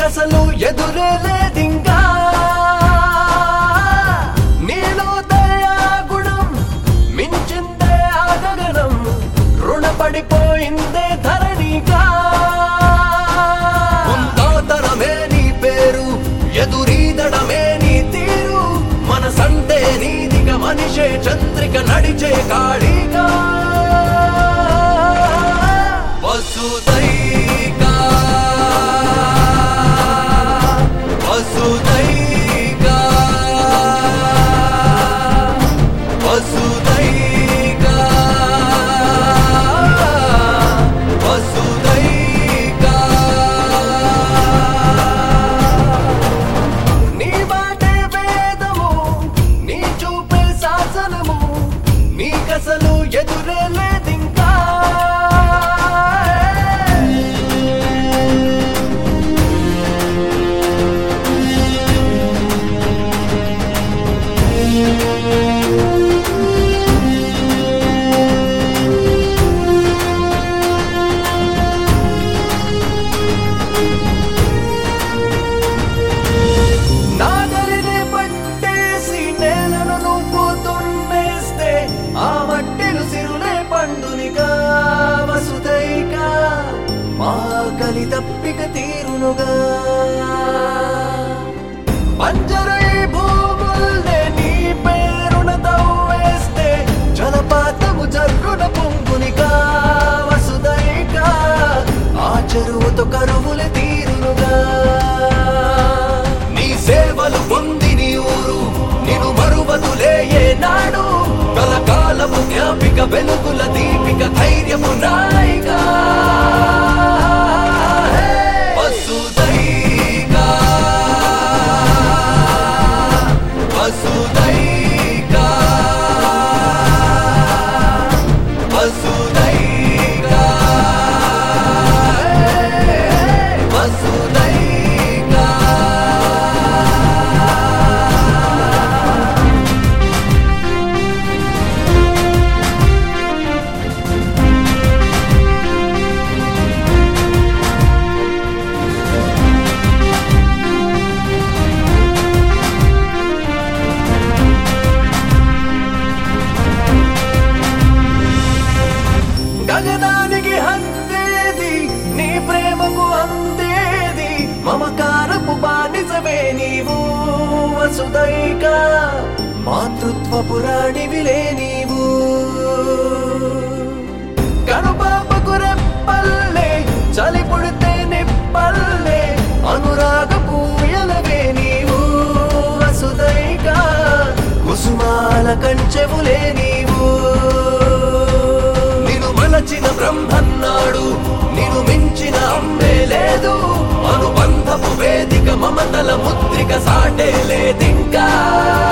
నీకసలు ఎదురే లేదింకా నీలో దయా గుణం మించిందే ఆ గగనం రుణపడిపోయిందే ధరణిగా ముందాతరమే నీ పేరు ఎదురీదడమే నీ తీరు మనసంటే నీదిగా మనిషే చంద్రిక నడిచే కాళీగా వసుదైకా వసుదైకా వసుదైకా వసుదైకా నీ మాటే వేదము నీ చూపే శాసనము నీకసలు ఎదురే లేదింకా నాగలిని పట్టేసి నేలను నువ్వు దున్నేస్తే ఆ మట్టిలు సిరులే పండునిగా వసుదైక మా కలి తప్పిక తీరునుగా పంజరై భూముల్నే నీ పేరున తవ్వేస్తే జలపాతము జర్రున పొంగునిగా వసుదైక ఆ చెరువుతో కరువుల తీరునుగా నీ సేవలు పొంది నీ ఊరు నిన్ను మరువదులే ఏనాడు కలకాలము జ్ఞాపిక వెలుగుల దీపిక ధైర్యము నాయిగా వసుదైకా వసుదైకా వసుదైకా వసుదైకా గగనానికి హందేది నీ ప్రేమకు అందేది మమకారపు బానిసవే నీవు వసుదైక మాతృత్వ పురాణివిలే నీవు కనుపాపకు రెప్పల్లే చలి పుడితే నిప్పల్లే అనురాగ పూయలవే నీవు వసుదైక కుసుమాల కంచెవులే నీవు నిన్ను మలచిన బ్రహ్మన్నాడు నిన్ను మించిన అమ్మే లేదు అనుబంధపు వేదిక మమతల ముద్రిక సాటే లేదింకా